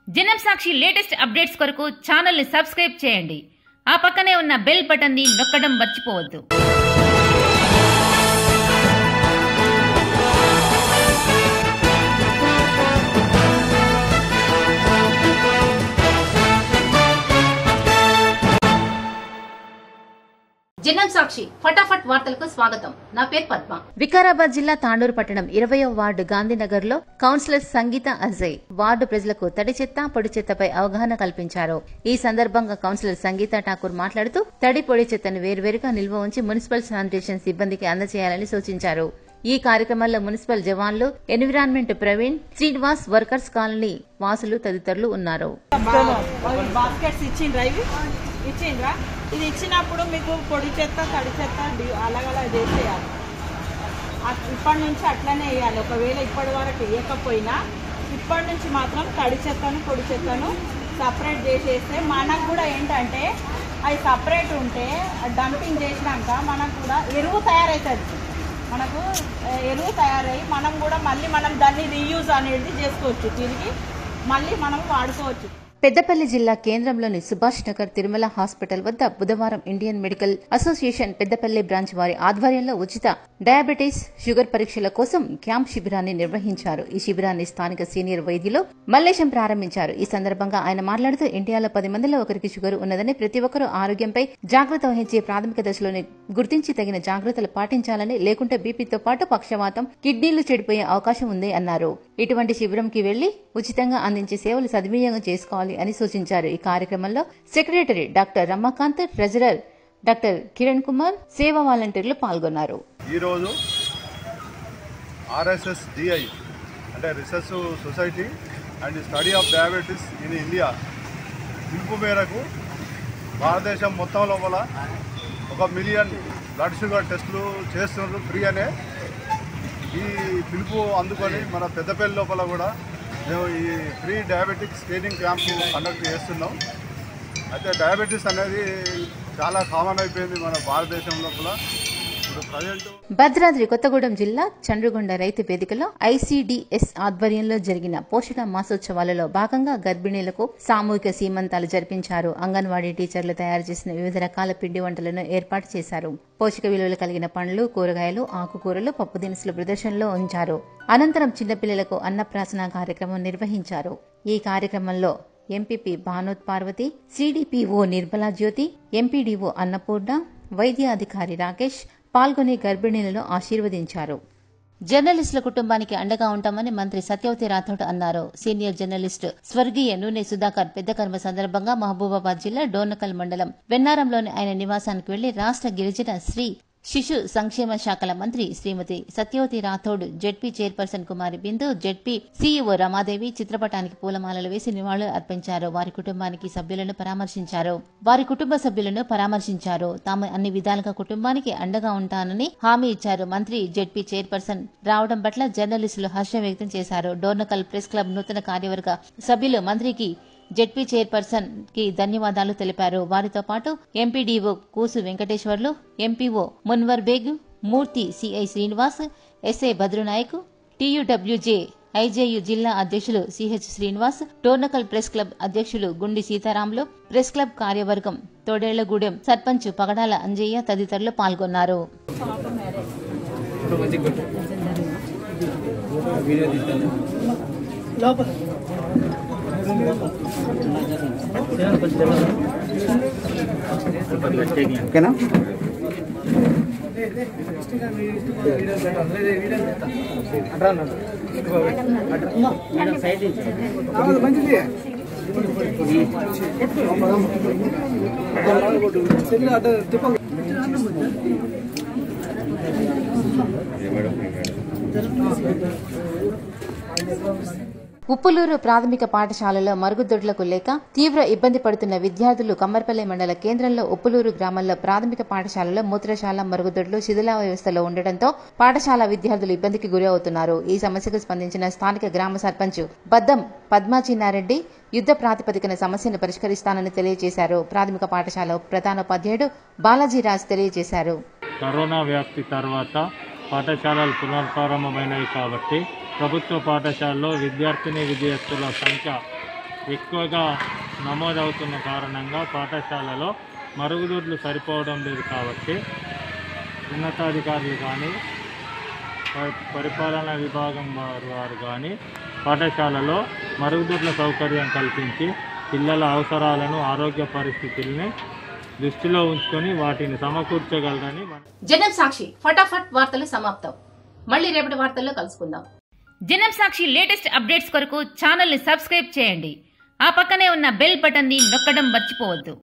జనం Sakshi latest updates కొరకు channel ని సబ్స్క్రైబ్ చేయండి ఆ పక్కనే ఉన్న బెల్ బటన్ ని నొక్కడం మర్చిపోవద్దు జనం సాక్షి ఫటాఫట్ వార్తలకు స్వాగతం నా పేరు పద్మ వికారాబాద్ జిల్లా తాండూరు పట్టణం ఇరవయో వార్డు గాంధీనగర్ లో కౌన్సిలర్ సంగీత అజయ్ వార్డు ప్రజలకు తడి చెత్త పొడి చెత్తపై అవగాహన కల్పించారు ఈ సందర్భంగా కౌన్సిలర్ సంగీత ఠాకూర్ మాట్లాడుతూ తడి పొడి చెత్తను వేర్వేరుగా నిల్వ ఉంచి మున్సిపల్ శానిటేషన్ సిబ్బందికి అందజేయాలని సూచించారు ఈ కార్యక్రమంలో మున్సిపల్ జవాన్లు environment Praveen Srinivas workers colony వాసులు తదితరులు ఉన్నారు బాస్కెట్స్ ఇచ్చిండ్రా ఇవి ఇచ్చిండ్రా ఇది ఇచ్చినప్పుడు మీకు పొడి చెత్త తడి చెత్త డి- అలాగలా చేసేయాలి అట్- ఇప్పటి నుంచి అట్లనే వేయాలి ఒకవేళ ఇప్పటి వరకు వేయకపోయినా ఇప్పటి నుంచి మాత్రం తడి చెత్తను పొడి చెత్తను సపరేట్ చేసేస్తే మనకు కూడా ఏంటంటే అవి సపరేట్ ఉంటే డంపింగ్ చేసినాక మనకు కూడా ఎరువు తయారవుతుంది మనకు ఆ, ఎరువు తయారయ్యి మనం కూడా మళ్ళీ మనం దాన్ని రీయూజ్ అనేది చేసుకోవచ్చు తిరిగి మళ్ళీ మనం వాడుకోవచ్చు పెద్దపల్లి జిల్లా కేంద్రంలోని సుభాష్ నగర్ తిరుమల హాస్పిటల్ వద్ద బుధవారం Indian medical association Peddapalli branch వారి ఆధ్వర్యంలో ఉచిత డయాబెటీస్ షుగర్ పరీక్షల కోసం క్యాంప్ శిబిరాన్ని నిర్వహించారు ఈ శిబిరాన్ని స్థానిక సీనియర్ వైద్యులు మల్లేశం ప్రారంభించారు ఈ సందర్భంగా ఆయన మాట్లాడుతూ ఇండియాలో పది మందిలో ఒకరికి షుగర్ ఉన్నదని ప్రతి ఒక్కరూ ఆరోగ్యంపై జాగ్రత్త వహించే ప్రాథమిక దశలోనే గుర్తించి తగిన జాగ్రత్తలు పాటించాలని లేకుంటే బీపీతో పాటు పక్షవాతం కిడ్నీలు చెడిపోయే అవకాశం ఉంది అన్నారు ఇటువంటి శిబిరంకి వెళ్లి ఉచితంగా అందించే సేవలు సద్వినియోగం చేసుకోవాలి అని సూచించారు ఈ కార్యక్రమంలో secretary doctor Ramakanth treasurer doctor Kiran Kumar సేవా వాలంటీర్లు పాల్గొన్నారు ఈరోజు ఆర్ఎస్ఎస్ డిఐ అంటే research society and study of diabetes in India పిలుపు మేరకు భారతదేశం మొత్తం లోపల ఒక మిలియన్ బ్లడ్ షుగర్ టెస్టులు చేస్తున్నారు ఫ్రీ అనే ఈ పిలుపు అందుకొని మన పెద్దపల్లి లోపల కూడా మేము ఈ free diabetic screening camp conduct చేస్తున్నాం అయితే డయాబెటీస్ అనేది చాలా కామన్ అయిపోయింది మన భారతదేశం లోపల ఇప్పుడు ప్రజెంట్ భద్రాద్రి కొత్తగూడెం జిల్లా చండ్రుగొండ రైతు వేదికలో ఐసీడీఎస్ ఆధ్వర్యంలో జరిగిన పోషణ మాసోత్సవాలలో భాగంగా గర్భిణీలకు సామూహిక సీమంతాలు జరిపించారు అంగన్వాడీ టీచర్లు తయారు చేసిన వివిధ రకాల పిండి వంటలను ఏర్పాటు చేశారు పోషక విలువలు కలిగిన పండ్లు కూరగాయలు ఆకుకూరలు పప్పు దినుసులు ప్రదర్శనలో ఉంచారు అనంతరం చిన్నపిల్లలకు అన్నప్రాసన కార్యక్రమం నిర్వహించారు ఈ కార్యక్రమంలో MPP Banoth Parvathi CDPO Nirmala Jyothi MPDO Annapurna వైద్య అధికారి రాకేష్ పాల్గొని గర్భిణీలను ఆశీర్వదించారు జర్నలిస్టుల కుటుంబానికి అండగా ఉంటామని మంత్రి సత్యవతి రాథోడ్ అన్నారు సీనియర్ జర్నలిస్టు స్వర్గీయ నూనె సుధాకర్ పెద్ద కర్మ సందర్భంగా మహబూబాబాద్ జిల్లా డోర్నకల్ మండలం వెన్నారంలోని ఆయన నివాసానికి వెళ్లి రాష్ట్ర గిరిజన శ్రీ శిశు సంక్షేమ శాఖల మంత్రి Srimathi Satyavathi Rathod ZP chairperson Kumari Bindu ZP CEO Ramadevi చిత్రపటానికి పూలమాలలు వేసి నివాళులు అర్పించారు వారి కుటుంబానికి సభ్యులను పరామర్శించారు వారి కుటుంబ సభ్యులను పరామర్శించారు తాము అన్ని విధాలుగా కుటుంబానికి అండగా ఉంటానని హామీ ఇచ్చారు మంత్రి జెడ్పీ చైర్పర్సన్ రావడం పట్ల జర్నలిస్టులు హర్షం వ్యక్తం చేశారు డోర్నకల్ ప్రెస్ క్లబ్ నూతన కార్యవర్గ సభ్యులు మంత్రికి జెడ్పీ చైర్పర్సన్ కి ధన్యవాదాలు తెలిపారు వారితో పాటు MPDO Kusu Venkateswarlu MPO Munwar Baig Murthy CI Srinivas SI Bhadrunayak TUWJ IJU జిల్లా అధ్యక్షులు CH Srinivas Dornakal press club అధ్యక్షులు గుండి సీతారాములు ప్రెస్ క్లబ్ కార్యవర్గం తోడేళ్లగూడెం సర్పంచ్ పగడాల అంజయ్య తదితరులు పాల్గొన్నారు ఓకేనా ఉప్పులూరు ప్రాథమిక పాఠశాలలో మరుగుదొడ్లకు లేక తీవ్ర ఇబ్బంది పడుతున్న విద్యార్థులు కమ్మర్పల్లి మండల కేంద్రంలో ఉప్పులూరు గ్రామంలో ప్రాథమిక పాఠశాలలో మూత్రశాల మరుగుదొడ్లు శిథిలా వ్యవస్థలో ఉండటంతో పాఠశాల విద్యార్థులు ఇబ్బందికి గురి అవుతున్నారు ఈ సమస్యకు స్పందించిన స్థానిక గ్రామ సర్పంచ్ బద్దం పద్మాచిన్నారెడ్డి యుద్ధ ప్రాతిపదికన సమస్యను పరిష్కరిస్తానని తెలియజేశారు ప్రాథమిక పాఠశాల ప్రధానోపాధ్యాయుడు బాలాజీరాజ్ తెలియజేశారు కరోనా వ్యాప్తి తర్వాత పాఠశాలలు పునఃప్రారంభమైనవి కాబట్టి ప్రభుత్వ పాఠశాలలో విద్యార్థిని విద్యార్థుల సంఖ్య ఎక్కువగా నమోదవుతున్న కారణంగా పాఠశాలలో మరుగుదొడ్లు సరిపోవడం లేదు కాబట్టి ఉన్నతాధికారులు కానీ ప- పరిపాలనా విభాగం వారు వారు కానీ పాఠశాలలో మరుగుదొడ్ల సౌకర్యం కల్పించి పిల్లల అవసరాలను ఆరోగ్య పరిస్థితుల్ని దృష్టిలో ఉంచుకొని వాటిని సమకూర్చగలరని మన జనం సాక్షి ఫటాఫట్ వార్తలు సమాప్తం మళ్ళీ రేపటి వార్తల్లో కలుసుకుందాం జనం సాక్షి లేటెస్ట్ అప్డేట్స్ కొరకు ఛానల్ని సబ్స్క్రైబ్ చేయండి ఆ పక్కనే ఉన్న బెల్ బటన్ని నొక్కడం మర్చిపోవద్దు